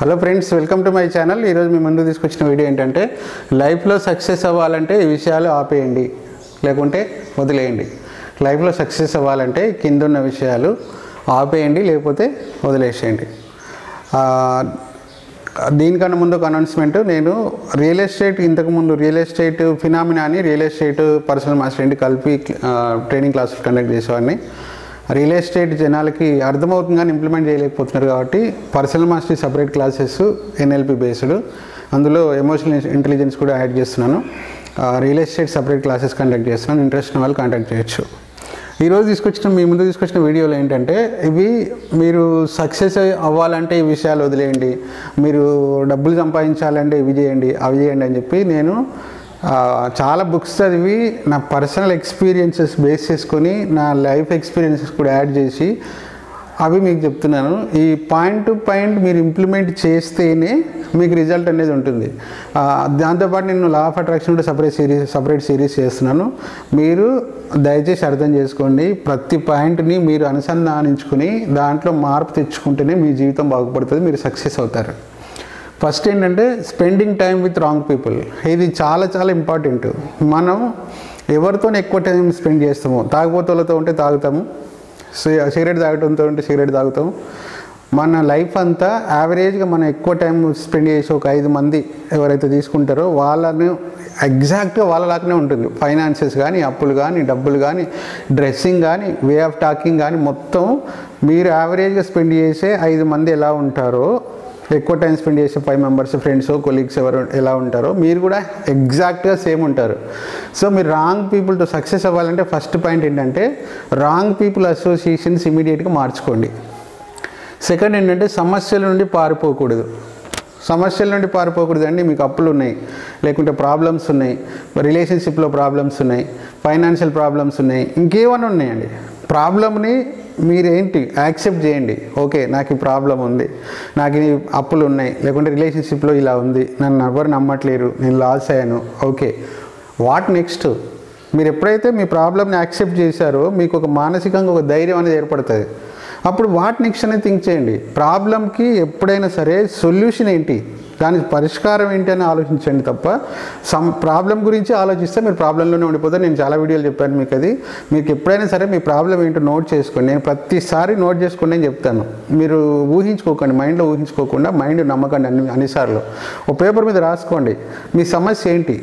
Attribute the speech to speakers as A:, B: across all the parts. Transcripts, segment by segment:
A: hello friends welcome to my channel ఈరోజు మీ ముందు తీసుకొచ్చిన వీడియో ఏంటంటే లైఫ్లో సక్సెస్ అవ్వాలంటే ఈ విషయాలు ఆపేయండి లేకుంటే వదిలేయండి లైఫ్లో సక్సెస్ అవ్వాలంటే కింద ఉన్న విషయాలు ఆపేయండి లేకపోతే వదిలేసేయండి ఆ, దీనికన్నా ముందు ఒక అనౌన్స్మెంట్ నేను రియల్ ఎస్టేట్ ఇంతకుముందు రియల్ ఎస్టేట్ ఫినామినాని రియల్ ఎస్టేట్ పర్సనల్ మాస్టర్ ఏంటి కలిపి ఆ, ట్రైనింగ్ క్లాసులు కండక్ట్ చేసేవాడిని రియల్ ఎస్టేట్ జనాలకి అర్థమవుతుంది కానీ ఇంప్లిమెంట్ చేయలేకపోతున్నారు కాబట్టి personal mastery separate classes NLP based అందులో ఎమోషనల్ ఇంటెలిజెన్స్ కూడా యాడ్ చేస్తున్నాను real estate separate classes conduct చేస్తున్నాను ఇంట్రెస్ట్ ఉన్న వాళ్ళు కాంటాక్ట్ చేయొచ్చు ఈరోజు తీసుకొచ్చిన మీ ముందు తీసుకొచ్చిన వీడియోలు ఏంటంటే ఇవి మీరు సక్సెస్ అవ్వాలంటే ఈ విషయాలు వదిలేయండి మీరు డబ్బులు సంపాదించాలంటే ఇవి చేయండి అవి చేయండి అని చెప్పి నేను ఆ, చాలా బుక్స్ చదివి నా పర్సనల్ ఎక్స్పీరియన్సెస్ బేస్ చేసుకొని నా లైఫ్ ఎక్స్పీరియన్సెస్ కూడా యాడ్ చేసి అవి మీకు చెప్తున్నాను ఈ పాయింట్ టు పాయింట్ మీరు ఇంప్లిమెంట్ చేస్తేనే మీకు రిజల్ట్ అనేది ఉంటుంది ఆ, దాంతోపాటు నేను లా ఆఫ్ అట్రాక్షన్ కూడా సపరేట్ సిరీస్ సపరేట్ సిరీస్ చేస్తున్నాను మీరు దయచేసి అర్థం చేసుకోండి ప్రతి పాయింట్ని మీరు అనుసంధానించుకుని దాంట్లో మార్పు తెచ్చుకుంటేనే మీ జీవితం బాగుపడుతుంది మీరు సక్సెస్ అవుతారు ఫస్ట్ ఏంటంటే spending time with wrong people ఇది చాలా చాలా ఇంపార్టెంట్ మనం ఎవరితో ఎక్కువ టైం స్పెండ్ చేస్తామో తాగుబోతులతో ఉంటే తాగుతాము సి- సిగరెట్ తాగటంతో ఉంటే సిగరెట్ తాగుతాము మన లైఫ్ అంతా యావరేజ్గా మనం ఎక్కువ టైం స్పెండ్ చేసి ఒక ఐదు మంది ఎవరైతే తీసుకుంటారో వాళ్ళని ఎగ్జాక్ట్గా వాళ్ళలాగానే ఉంటుంది ఫైనాన్సెస్ కానీ అప్పులు కానీ డబ్బులు కానీ డ్రెస్సింగ్ కానీ వే ఆఫ్ టాకింగ్ కానీ మొత్తం మీరు యావరేజ్గా స్పెండ్ చేసే ఐదు మంది ఎలా ఉంటారో ఎక్కువ టైం స్పెండ్ చేసే ఫైవ్ మెంబర్స్ ఫ్రెండ్స్ కొలీగ్స్ ఎవరు ఎలా ఉంటారో మీరు కూడా ఎగ్జాక్ట్గా సేమ్ ఉంటారు సో మీరు రాంగ్ పీపుల్తో సక్సెస్ అవ్వాలంటే ఫస్ట్ పాయింట్ ఏంటంటే రాంగ్ పీపుల్ అసోసియేషన్స్ ఇమీడియట్గా మార్చుకోండి సెకండ్ ఏంటంటే సమస్యల నుండి పారిపోకూడదు సమస్యల నుండి పారిపోకూడదు అండి మీకు అప్పులు ఉన్నాయి లేకుంటే ప్రాబ్లమ్స్ ఉన్నాయి రిలేషన్షిప్లో ప్రాబ్లమ్స్ ఉన్నాయి ఫైనాన్షియల్ ప్రాబ్లమ్స్ ఉన్నాయి ఇంకేమైనా ఉన్నాయండి ప్రాబ్లమ్ని మీరేంటి యాక్సెప్ట్ చేయండి ఓకే నాకు ఈ ప్రాబ్లం ఉంది నాకు ఈ అప్పులు ఉన్నాయి లేకుంటే రిలేషన్షిప్లో ఇలా ఉంది నన్ను ఎవరు నమ్మట్లేరు నేను లాస్ అయ్యాను ఓకే వాట్ నెక్స్ట్ మీరు ఎప్పుడైతే మీ ప్రాబ్లమ్ని యాక్సెప్ట్ చేశారో మీకు ఒక మానసికంగా ఒక ధైర్యం అనేది ఏర్పడుతుంది అప్పుడు వాట్ నెక్స్ట్ అనేది థింక్ చేయండి ప్రాబ్లంకి ఎప్పుడైనా సరే సొల్యూషన్ ఏంటి దానికి పరిష్కారం ఏంటి అని ఆలోచించండి తప్ప సమ్ ప్రాబ్లం గురించి ఆలోచిస్తే మీరు ప్రాబ్లంలోనే ఉండిపోతారు నేను చాలా వీడియోలు చెప్పాను మీకు అది మీకు ఎప్పుడైనా సరే మీ ప్రాబ్లం ఏంటో నోట్ చేసుకోండి నేను ప్రతిసారి నోట్ చేసుకోండి అని చెప్తాను మీరు ఊహించుకోకండి మైండ్లో ఊహించుకోకుండా మైండ్ నమ్మకండి అన్ని అన్నిసార్లు ఒక పేపర్ మీద రాసుకోండి మీ సమస్య ఏంటి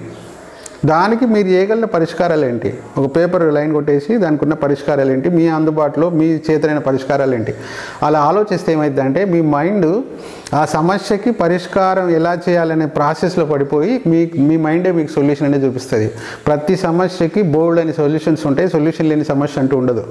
A: దానికి మీరు చేయగలిగిన పరిష్కారాలు ఏంటి ఒక పేపర్ లైన్ కొట్టేసి దానికి ఉన్న పరిష్కారాలు ఏంటి మీ అందుబాటులో మీ చేతనైన పరిష్కారాలు ఏంటి అలా ఆలోచిస్తే ఏమైందంటే మీ మైండ్ ఆ సమస్యకి పరిష్కారం ఎలా చేయాలనే ప్రాసెస్లో పడిపోయి మీ మీ మైండే మీకు సొల్యూషన్ అనేది చూపిస్తుంది ప్రతి సమస్యకి బోల్డ్ అని సొల్యూషన్స్ ఉంటాయి సొల్యూషన్ లేని సమస్య అంటూ ఉండదు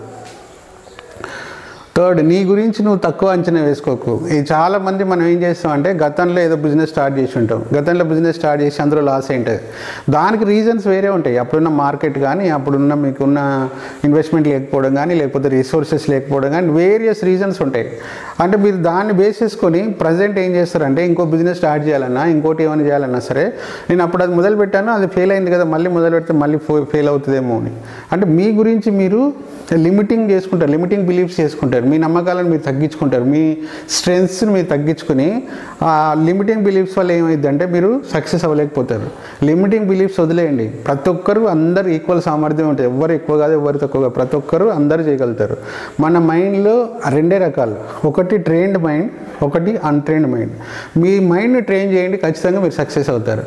A: థర్డ్ నీ గురించి నువ్వు తక్కువ అంచనా వేసుకోకు ఈ చాలా మంది మనం ఏం చేస్తామంటే గతంలో ఏదో బిజినెస్ స్టార్ట్ చేసి ఉంటాం గతంలో బిజినెస్ స్టార్ట్ చేసి అందులో లాస్ ఏంటది దానికి రీజన్స్ వేరే ఉంటాయి అప్పుడున్న మార్కెట్ కానీ అప్పుడున్న మీకున్న ఇన్వెస్ట్మెంట్ లేకపోవడం కానీ లేకపోతే రిసోర్సెస్ లేకపోవడం కానీ వేరియస్ రీజన్స్ ఉంటాయి అంటే మీరు దాన్ని బేస్ చేసుకొని ప్రజెంట్ ఏం చేస్తారంటే ఇంకో బిజినెస్ స్టార్ట్ చేయాలన్నా ఇంకోటి ఏమైనా చేయాలన్నా సరే నేను అప్పుడు అది మొదలు పెట్టాను అది ఫెయిల్ అయింది కదా మళ్ళీ మొదలు పెడితే మళ్ళీ ఫెయిల్ అవుతుందేమో అని అంటే మీ గురించి మీరు లిమిటింగ్ చేసుకుంటారు లిమిటింగ్ బిలీఫ్స్ చేసుకుంటారు మీ నమ్మకాలను మీరు తగ్గించుకుంటారు మీ స్ట్రెంగ్స్ని మీరు తగ్గించుకుని ఆ లిమిటింగ్ బిలీఫ్స్ వల్ల ఏమైందంటే మీరు సక్సెస్ అవ్వలేకపోతారు లిమిటింగ్ బిలీఫ్స్ వదిలేయండి ప్రతి ఒక్కరు అందరు ఈక్వల్ సామర్థ్యం ఉంటుంది ఎవరు ఎక్కువ కాదు ఎవరు తక్కువ కాదు ప్రతి ఒక్కరు అందరూ చేయగలుగుతారు మన మైండ్లో రెండే రకాలు ఒకటి ట్రైన్డ్ మైండ్ ఒకటి అన్ట్రైన్డ్ మైండ్ మీ మైండ్ని ట్రైన్ చేయండి ఖచ్చితంగా మీరు సక్సెస్ అవుతారు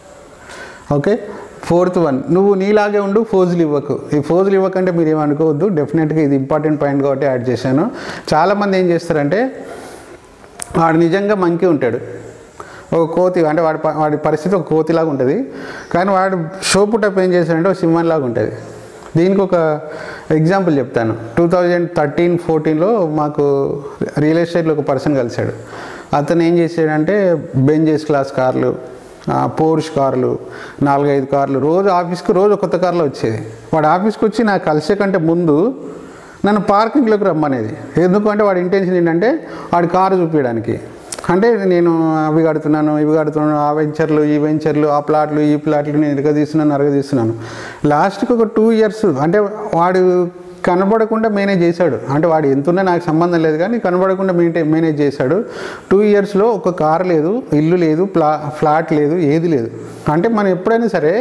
A: ఓకే ఫోర్త్ వన్ నువ్వు నీలాగే ఉండు ఫోజులు ఇవ్వకు ఈ ఫోజులు ఇవ్వకంటే మీరు ఏమనుకోవద్దు డెఫినెట్గా ఇది ఇంపార్టెంట్ పాయింట్ కాబట్టి యాడ్ చేశాను చాలామంది ఏం చేస్తారంటే వాడు నిజంగా మంకి ఉంటాడు ఒక కోతి అంటే వాడి ప- వాడి పరిస్థితి ఒక కోతిలాగా ఉంటుంది కానీ వాడు షో పుట్టప్ ఏం చేశాడంటే ఒక సింహంలాగా ఉంటుంది దీనికి ఒక ఎగ్జాంపుల్ చెప్తాను టూ థౌజండ్ థర్టీన్ ఫోర్టీన్లో మాకు రియల్ ఎస్టేట్లో ఒక పర్సన్ కలిశాడు అతను ఏం చేసాడంటే బెంజెస్ క్లాస్ కార్లు పోర్ష్ కార్లు నాలుగైదు కార్లు రోజు ఆఫీస్కి రోజు కొత్త కార్లో వచ్చేది వాడు ఆఫీస్కి వచ్చి నాకు కలిసే కంటే ముందు నన్ను పార్కింగ్లోకి రమ్మనేది ఎందుకంటే వాడి ఇంటెన్షన్ ఏంటంటే వాడి కారు చూపించడానికి అంటే నేను అవి కడుతున్నాను ఇవి కడుతున్నాను ఆ వెంచర్లు ఈ వెంచర్లు ఆ ప్లాట్లు ఈ ప్లాట్లు నేను ఇరగ తీస్తున్నాను అరగ తీస్తున్నాను లాస్ట్కి ఒక టూ ఇయర్స్ అంటే వాడు కనబడకుండా మేనేజ్ చేశాడు అంటే వాడు ఎంతున్నా నాకు సంబంధం లేదు కానీ కనబడకుండా మెయింటైన్ మేనేజ్ చేశాడు టూ ఇయర్స్లో ఒక కార్ లేదు ఇల్లు లేదు ప్లా ఫ్లాట్ లేదు ఏది లేదు అంటే మనం ఎప్పుడైనా సరే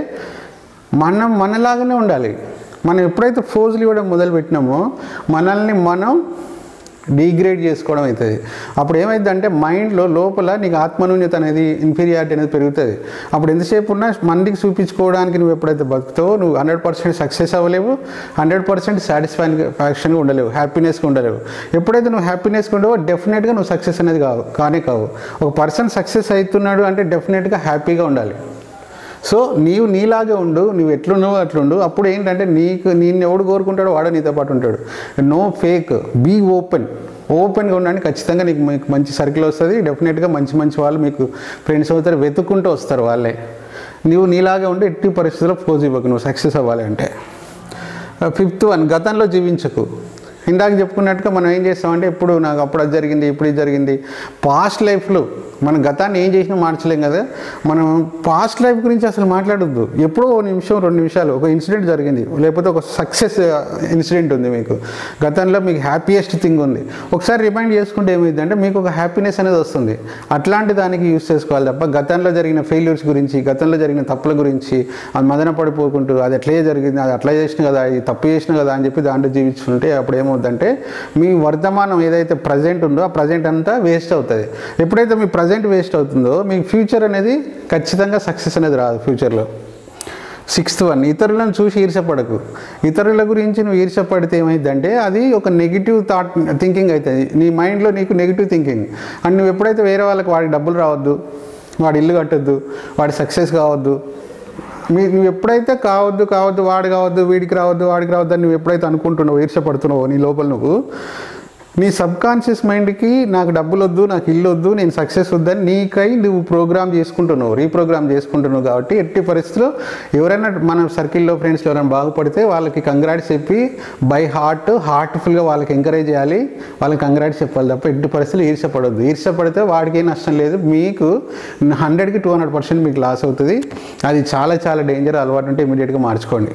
A: మనం మనలాగానే ఉండాలి మనం ఎప్పుడైతే ఫోజులు ఇవ్వడం మొదలు పెట్టినామో మనల్ని మనం డీగ్రేడ్ చేసుకోవడం అవుతుంది అప్పుడు ఏమైందంటే మైండ్లో లోపల నీకు ఆత్మన్యూన్యత అనేది ఇన్ఫీరియారిటీ అనేది పెరుగుతుంది అప్పుడు ఎంతసేపు ఉన్నా మందికి చూపించుకోవడానికి నువ్వు ఎప్పుడైతే బతుకుతావో నువ్వు హండ్రెడ్ పర్సెంట్ సక్సెస్ అవ్వలేవు హండ్రెడ్ పర్సెంట్ సాటిస్ఫాక్షన్గా ఉండలేవు హ్యాపీనెస్గా ఉండలేవు ఎప్పుడైతే నువ్వు హ్యాపీనెస్గా ఉండవో డెఫినెట్గా నువ్వు సక్సెస్ అనేది కావు కానే కావు ఒక పర్సన్ సక్సెస్ అవుతున్నాడు అంటే డెఫినెట్గా హ్యాపీగా ఉండాలి సో నీవు నీలాగే ఉండు నువ్వు ఎట్లున్నావో అట్లుండు అప్పుడు ఏంటంటే నీకు నేను ఎవడు కోరుకుంటాడో వాడు నీతో పాటు ఉంటాడు నో ఫేక్ బీ ఓపెన్ ఓపెన్గా ఉండండి ఖచ్చితంగా నీకు మీకు మంచి సర్కిల్ వస్తుంది డెఫినెట్గా మంచి మంచి వాళ్ళు మీకు ఫ్రెండ్స్ అవుతారు వెతుక్కుంటూ వస్తారు వాళ్ళే నువ్వు నీలాగే ఉండి ఎట్టి పరిస్థితుల్లో పోజ్ ఇవ్వకు నువ్వు సక్సెస్ అవ్వాలి అంటే ఫిఫ్త్ వన్ గతంలో జీవించకు ఇందాక చెప్పుకున్నట్టుగా మనం ఏం చేస్తామంటే ఎప్పుడు నాకు అప్పుడు అది జరిగింది ఇప్పుడు ఇది జరిగింది పాస్ట్ లైఫ్లో మన గతాన్ని ఏం చేసినా మార్చలేం కదా మనం పాస్ట్ లైఫ్ గురించి అసలు మాట్లాడొద్దు ఎప్పుడో ఒక నిమిషం రెండు నిమిషాలు ఒక ఇన్సిడెంట్ జరిగింది లేకపోతే ఒక సక్సెస్ ఇన్సిడెంట్ ఉంది మీకు గతంలో మీకు హ్యాపీయెస్ట్ థింగ్ ఉంది ఒకసారి రిమైండ్ చేసుకుంటే ఏమైందంటే మీకు ఒక హ్యాపీనెస్ అనేది వస్తుంది అట్లాంటి దానికి యూస్ చేసుకోవాలి తప్ప గతంలో జరిగిన ఫెయిల్యూర్స్ గురించి గతంలో జరిగిన తప్పుల గురించి అది మదన పడిపోకుంటూ అది ఎట్లే జరిగింది అది అట్లా చేసిన కదా ఇది తప్పు చేసిన కదా అని చెప్పి దాంట్లో జీవించుకుంటే అప్పుడు ఏమవుతుందంటే మీ వర్తమానం ఏదైతే ప్రజెంట్ ఉందో ఆ ప్రజెంట్ అంతా వేస్ట్ అవుతుంది ఎప్పుడైతే మీ ప్రజెంట్ వేస్ట్ అవుతుందో మీకు ఫ్యూచర్ అనేది ఖచ్చితంగా సక్సెస్ అనేది రాదు ఫ్యూచర్లో సిక్స్త్ వన్ ఇతరులను చూసి ఈర్షపడకు ఇతరుల గురించి నువ్వు ఈర్షపడితే ఏమైందంటే అది ఒక నెగిటివ్ థాట్ థింకింగ్ అవుతుంది నీ మైండ్లో నీకు నెగిటివ్ థింకింగ్ అండ్ నువ్వు ఎప్పుడైతే వేరే వాళ్ళకి వాడికి డబ్బులు రావద్దు వాడి ఇల్లు కట్టొద్దు వాడి సక్సెస్ కావద్దు మీ నువ్వు ఎప్పుడైతే కావద్దు కావద్దు వాడు కావద్దు వీడికి రావద్దు వాడికి రావద్దు అని నువ్వు ఎప్పుడైతే అనుకుంటున్నావు ఈర్షపడుతున్నావో నీ లోపల నువ్వు నీ సబ్ కాన్షియస్ మైండ్కి నాకు డబ్బులు వద్దు నాకు ఇల్లు వద్దు నేను సక్సెస్ వద్దని నీకై నువ్వు ప్రోగ్రామ్ చేసుకుంటున్నావు రీప్రోగ్రామ్ చేసుకుంటున్నావు కాబట్టి ఎట్టి పరిస్థితిలో ఎవరైనా మన సర్కిల్లో ఫ్రెండ్స్ ఎవరైనా బాగుపడితే వాళ్ళకి కంగ్రాట్స్ చెప్పి బై హార్ట్ హార్ట్ఫుల్గా వాళ్ళకి ఎంకరేజ్ చేయాలి వాళ్ళకి కంగ్రాట్స్ చెప్పాలి తప్ప ఎట్టి పరిస్థితులు ఈర్షపడొద్దు ఈర్షపడితే వాడికి ఏం నష్టం లేదు మీకు హండ్రెడ్కి టూ హండ్రెడ్ పర్సెంట్ మీకు లాస్ అవుతుంది అది చాలా చాలా డేంజర్ అలవాటు ఉంటే ఇమీడియట్గా మార్చుకోండి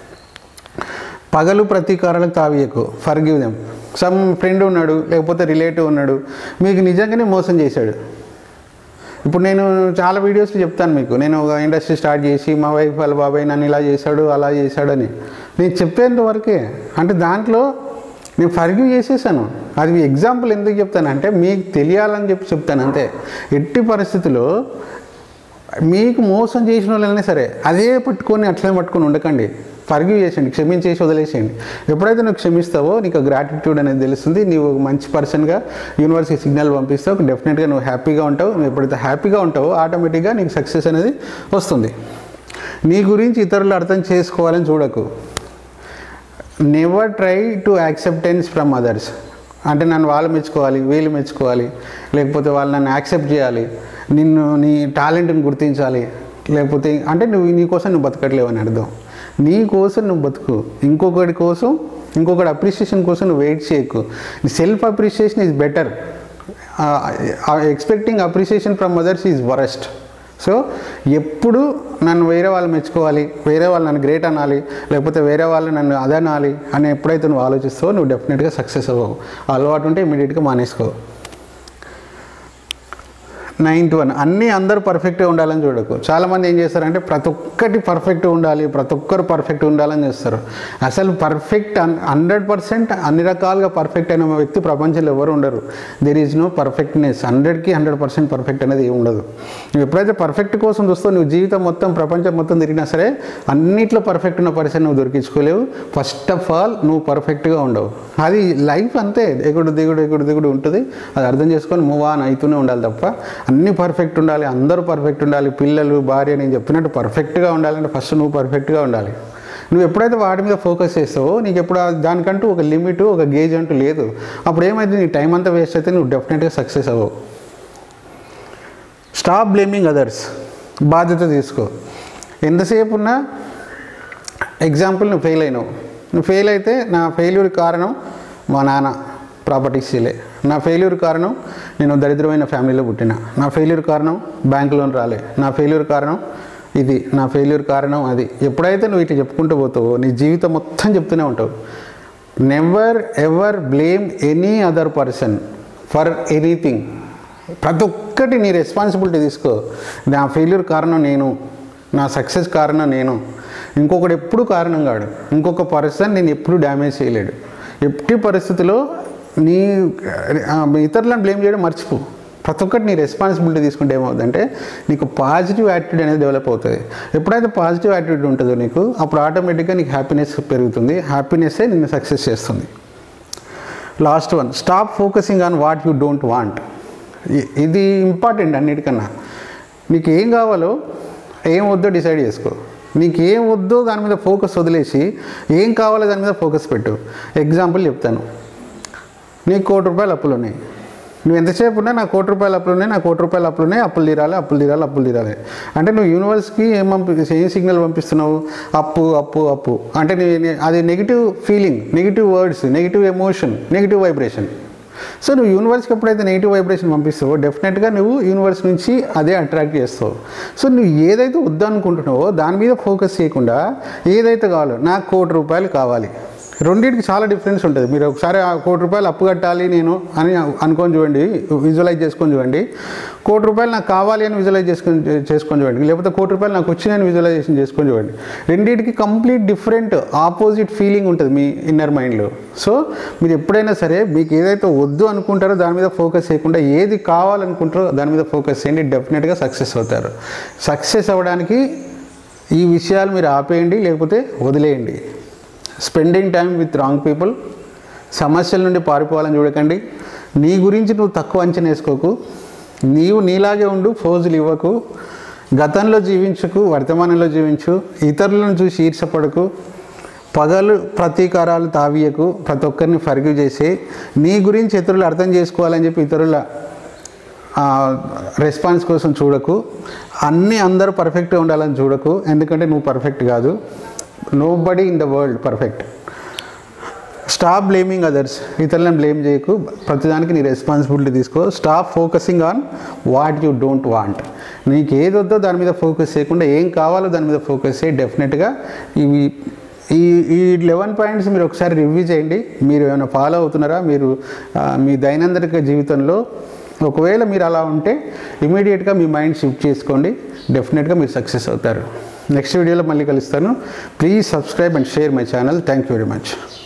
A: పగలు ప్రతీకారాలకు తావియకు ఫర్గివ్ దెమ్ సమ్ ఫ్రెండ్ ఉన్నాడు లేకపోతే రిలేటివ్ ఉన్నాడు మీకు నిజంగానే మోసం చేశాడు ఇప్పుడు నేను చాలా వీడియోస్లో చెప్తాను మీకు నేను ఒక ఇండస్ట్రీ స్టార్ట్ చేసి మా వైఫ్ వాళ్ళ బాబాయ్ నన్ను ఇలా చేశాడు అలా చేశాడు అని నేను చెప్పేంత వరకే అంటే దాంట్లో నేను ఫర్గ్యూ చేసేసాను అది ఎగ్జాంపుల్ ఎందుకు చెప్తానంటే మీకు తెలియాలని చెప్పి చెప్తాను అంతే ఎట్టి పరిస్థితుల్లో మీకు మోసం చేసిన వాళ్ళైనా సరే అదే పట్టుకొని అట్లనే పట్టుకొని ఉండకండి ఫర్గ్యూ చేసేయండి క్షమించేసి వదిలేసేయండి ఎప్పుడైతే నువ్వు క్షమిస్తావో నీకు గ్రాటిట్యూడ్ అనేది తెలుస్తుంది నీవు ఒక మంచి పర్సన్గా యూనివర్స్కి సిగ్నల్ పంపిస్తావు డెఫినెట్గా నువ్వు హ్యాపీగా ఉంటావు నువ్వు ఎప్పుడైతే హ్యాపీగా ఉంటావో ఆటోమేటిక్గా నీకు సక్సెస్ అనేది వస్తుంది నీ గురించి ఇతరులు అర్థం చేసుకోవాలని చూడకు never try to acceptance from others అంటే నన్ను వాళ్ళు మెచ్చుకోవాలి వీళ్ళు మెచ్చుకోవాలి లేకపోతే వాళ్ళు నన్ను యాక్సెప్ట్ చేయాలి నిన్ను నీ టాలెంట్ని గుర్తించాలి లేకపోతే అంటే నువ్వు నీ కోసం నువ్వు బతకట్లేవు అని అర్థం నీ కోసం నువ్వు బతుకు ఇంకొకటి కోసం ఇంకొకటి అప్రిషియేషన్ కోసం నువ్వు వెయిట్ చేయకు self appreciation is better expecting appreciation from others is worst so ఎప్పుడు నన్ను వేరే వాళ్ళు మెచ్చుకోవాలి వేరే వాళ్ళు నన్ను గ్రేట్ అనాలి లేకపోతే వేరే వాళ్ళు నన్ను అదనాలి అని ఎప్పుడైతే నువ్వు ఆలోచిస్తావో నువ్వు డెఫినెట్గా సక్సెస్ అవ్వవు ఆ అలవాటు ఉంటే ఇమీడియట్గా మానేసుకో నైన్త్ వన్ అన్నీ అందరూ పర్ఫెక్ట్గా ఉండాలని చూడకు చాలామంది ఏం చేస్తారంటే ప్రతి ఒక్కటి పర్ఫెక్ట్ ఉండాలి ప్రతి ఒక్కరు పర్ఫెక్ట్ ఉండాలని చేస్తారు అసలు పర్ఫెక్ట్ హండ్రెడ్ పర్సెంట్ అన్ని రకాలుగా పర్ఫెక్ట్ అయిన వ్యక్తి ప్రపంచంలో ఎవరు ఉండరు దెర్ ఈజ్ నో పర్ఫెక్ట్నెస్ హండ్రెడ్కి హండ్రెడ్ పర్సెంట్ పర్ఫెక్ట్ అనేది ఏమి ఉండదు నువ్వు ఎప్పుడైతే పర్ఫెక్ట్ కోసం చూస్తావు నువ్వు జీవితం మొత్తం ప్రపంచం మొత్తం తిరిగినా సరే అన్నిట్లో పర్ఫెక్ట్ ఉన్న పర్సన్ నువ్వు దొరికించుకోలేవు ఫస్ట్ ఆఫ్ ఆల్ నువ్వు పర్ఫెక్ట్గా ఉండవు అది లైఫ్ అంతే ఎగుడు దిగుడు ఎగుడు దిగుడు ఉంటుంది అది అర్థం చేసుకొని మూవ్ ఆన్ అవుతూనే ఉండాలి తప్ప అన్నీ పర్ఫెక్ట్ ఉండాలి అందరూ పర్ఫెక్ట్ ఉండాలి పిల్లలు భార్య నేను చెప్తున్నట్టు పర్ఫెక్ట్గా ఉండాలంటే ఫస్ట్ నువ్వు పర్ఫెక్ట్గా ఉండాలి నువ్వు ఎప్పుడైతే వాటి మీద ఫోకస్ చేస్తావో నీకు ఎప్పుడు ఆ- దానికంటూ ఒక లిమిట్ ఒక గేజ్ అంటూ లేదు అప్పుడు ఏమైంది నీ టైం అంతా వేస్ట్ అయితే నువ్వు డెఫినెట్గా సక్సెస్ అవ్వవు స్టాప్ బ్లేమింగ్ అదర్స్ బాధ్యత తీసుకో ఎంతసేపు ఉన్నా ఎగ్జాంపుల్ నువ్వు ఫెయిల్ అయినావు నువ్వు ఫెయిల్ అయితే నా ఫెయిల్యూర్ కారణం మా నాన్న ప్రాపర్టీస్ చేయలే నా ఫెయిల్యూర్ కారణం నేను దరిద్రమైన ఫ్యామిలీలో పుట్టిన నా ఫెయిల్యూర్ కారణం బ్యాంక్ లోన్ రాలే నా ఫెయిల్యూర్ కారణం ఇది నా ఫెయిల్యూర్ కారణం అది ఎప్పుడైతే నువ్వు ఇట్లా చెప్పుకుంటూ పోతావో నీ జీవితం మొత్తం చెప్తూనే ఉంటావు never ever blame any other person for anything ప్రతి ఒక్కటి నీ రెస్పాన్సిబిలిటీ తీసుకో నా ఫెయిల్యూర్ కారణం నేను నా సక్సెస్ కారణం నేను ఇంకొకటి ఎప్పుడు కారణం కాడు ఇంకొక పర్సన్ నేను ఎప్పుడు డ్యామేజ్ చేయలేడు ఎట్టి పరిస్థితిలో నీ ఆ, ఇతరులను బ్లేమ్ చేయడం మర్చిపో ప్రతి ఒక్కటి నీ రెస్పాన్సిబిలిటీ తీసుకుంటే ఏమవుతుందంటే నీకు పాజిటివ్ యాటిట్యూడ్ అనేది డెవలప్ అవుతుంది ఎప్పుడైతే పాజిటివ్ యాటిట్యూడ్ ఉంటుందో నీకు అప్పుడు ఆటోమేటిక్గా నీకు హ్యాపీనెస్ పెరుగుతుంది హ్యాపీనెస్సే నిన్ను సక్సెస్ చేస్తుంది last one stop focusing on what you don't want ఇది ఇంపార్టెంట్ అన్నిటికన్నా నీకు ఏం కావాలో ఏం వద్దో డిసైడ్ చేసుకో నీకు ఏం వద్దో దాని మీద ఫోకస్ వదిలేసి ఏం కావాలో దాని మీద ఫోకస్ పెట్టు ఎగ్జాంపుల్ చెప్తాను నీకు కోటి రూపాయలు అప్పులు ఉన్నాయి నువ్వు ఎంతసేపు ఉన్నా నా కోటి రూపాయలు అప్పులు ఉన్నాయి నా కోటి రూపాయలు అప్పులు ఉన్నాయి అప్పులు తీరాలి అప్పులు తీరాలి అప్పులు తీరాలి అంటే నువ్వు యూనివర్స్కి ఏం పంపి ఏం సిగ్నల్ పంపిస్తున్నావు అప్పు అప్పు అప్పు అంటే నీ నీ- అది negative feeling negative words negative emotion negative vibration so నువ్వు యూనివర్స్కి ఎప్పుడైతే నెగిటివ్ వైబ్రేషన్ పంపిస్తావో డెఫినెట్గా నువ్వు యూనివర్స్ నుంచి అదే అట్రాక్ట్ చేస్తావు సో నువ్వు ఏదైతే వద్దనుకుంటున్నావో దాని మీద ఫోకస్ చేయకుండా ఏదైతే కావాలో నాకు కోటి రూపాయలు కావాలి రెండింటికి చాలా డిఫరెన్స్ ఉంటుంది మీరు ఒకసారి ఆ కోటి రూపాయలు అప్పు కట్టాలి నేను అని అనుకొని చూడండి విజువలైజ్ చేసుకొని చూడండి కోటి రూపాయలు నాకు కావాలి అని విజువలైజ్ చేసుకొని చేసుకొని చూడండి లేకపోతే కోటి రూపాయలు నాకు వచ్చినాయని విజువలైజేషన్ చేసుకొని చూడండి రెండింటికి కంప్లీట్ డిఫరెంట్ ఆపోజిట్ ఫీలింగ్ ఉంటుంది మీ ఇన్నర్ మైండ్లో సో మీరు ఎప్పుడైనా సరే మీకు ఏదైతే వద్దు అనుకుంటారో దాని మీద ఫోకస్ చేయకుండా ఏది కావాలనుకుంటారో దాని మీద ఫోకస్ చేయండి డెఫినెట్గా సక్సెస్ అవుతారు సక్సెస్ అవ్వడానికి ఈ విషయాలు మీరు ఆపేయండి లేకపోతే వదిలేయండి spending time with wrong people సమస్యల నుండి పారిపోవాలని చూడకండి నీ గురించి నువ్వు తక్కువ అంచనా వేసుకోకు నీవు నీలాగే ఉండు ఫోజులు ఇవ్వకు గతంలో జీవించకు వర్తమానంలో జీవించు ఇతరులను చూసి ఈర్షపడకు పగలు ప్రతీకారాలు తావీయకు ప్రతి ఒక్కరిని ఫర్గివ్ చేసి నీ గురించి ఇతరులు అర్థం చేసుకోవాలని చెప్పి ఇతరుల ఆ, రెస్పాన్స్ కోసం చూడకు అన్నీ అందరూ పర్ఫెక్ట్గా ఉండాలని చూడకు ఎందుకంటే నువ్వు పర్ఫెక్ట్ కాదు nobody in the world perfect stop blaming others ఇతరులను బ్లేమ్ చేయకు ప్రతిదానికి నీ రెస్పాన్సిబిలిటీ తీసుకో stop focusing on what you don't want నీకు ఏది వద్దో దాని మీద ఫోకస్ చేయకుండా ఏం కావాలో దాని మీద ఫోకస్ చేయి డెఫినెట్గా ఇవి ఈ ఈ లెవెన్ పాయింట్స్ మీరు ఒకసారి రివ్యూ చేయండి మీరు ఏమైనా ఫాలో అవుతున్నారా మీరు ఆ, మీ దైనందిక జీవితంలో ఒకవేళ మీరు అలా ఉంటే ఇమీడియట్గా మీ మైండ్ షిఫ్ట్ చేసుకోండి డెఫినెట్గా మీరు సక్సెస్ అవుతారు నెక్స్ట్ వీడియోలో మళ్ళీ కలుస్తాను please subscribe and share my channel thank you very much